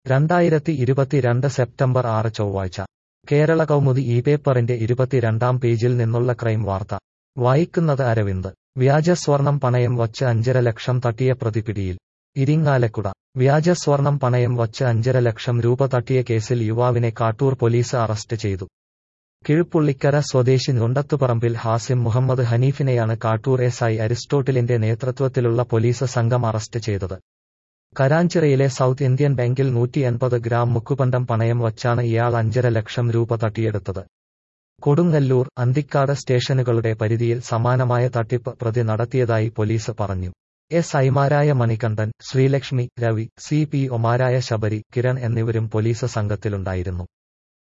രണ്ടായിരത്തി ഇരുപത്തിരണ്ട് സെപ്റ്റംബർ ആറ് ചൊവ്വാഴ്ച കേരള കൗമുദി ഈ പേപ്പറിന്റെ ഇരുപത്തിരണ്ടാം പേജിൽ നിന്നുള്ള ക്രൈം വാർത്ത വായിക്കുന്നത് അരവിന്ദ് വ്യാജ സ്വർണം പണയം വച്ച് അഞ്ചര ലക്ഷം തട്ടിയ പ്രതി പിടിയിൽ ഇരിങ്ങാലക്കുട വ്യാജ സ്വർണം പണയം വച്ച് അഞ്ചര ലക്ഷം രൂപ തട്ടിയ കേസിൽ യുവാവിനെ കാട്ടൂർ പോലീസ് അറസ്റ്റ് ചെയ്തു കിഴുപ്പുള്ളിക്കര സ്വദേശി നുണ്ടത്തുപറമ്പിൽ ഹാസിം മുഹമ്മദ് ഹനീഫിനെയാണ് കാട്ടൂർ എസ് ഐ അരിസ്റ്റോട്ടിലിന്റെ നേതൃത്വത്തിലുള്ള പോലീസ് സംഘം അറസ്റ്റ് ചെയ്തത് കരാഞ്ചിറയിലെ സൗത്ത് ഇന്ത്യൻ ബാങ്കിൽ നൂറ്റി എൺപത് ഗ്രാം മുക്കുപണ്ടം പണയം വച്ചാണ് ഇയാൾ അഞ്ചര ലക്ഷം രൂപ തട്ടിയെടുത്തത് കൊടുങ്ങല്ലൂർ അന്തിക്കാട് സ്റ്റേഷനുകളുടെ പരിധിയിൽ സമാനമായ തട്ടിപ്പ് പ്രതി നടത്തിയതായി പോലീസ് പറഞ്ഞു എസ് ഐമാരായ മണികണ്ഠൻ ശ്രീലക്ഷ്മി രവി സി പി ഒമാരായ ശബരി കിരൺ എന്നിവരും പോലീസ് സംഘത്തിലുണ്ടായിരുന്നു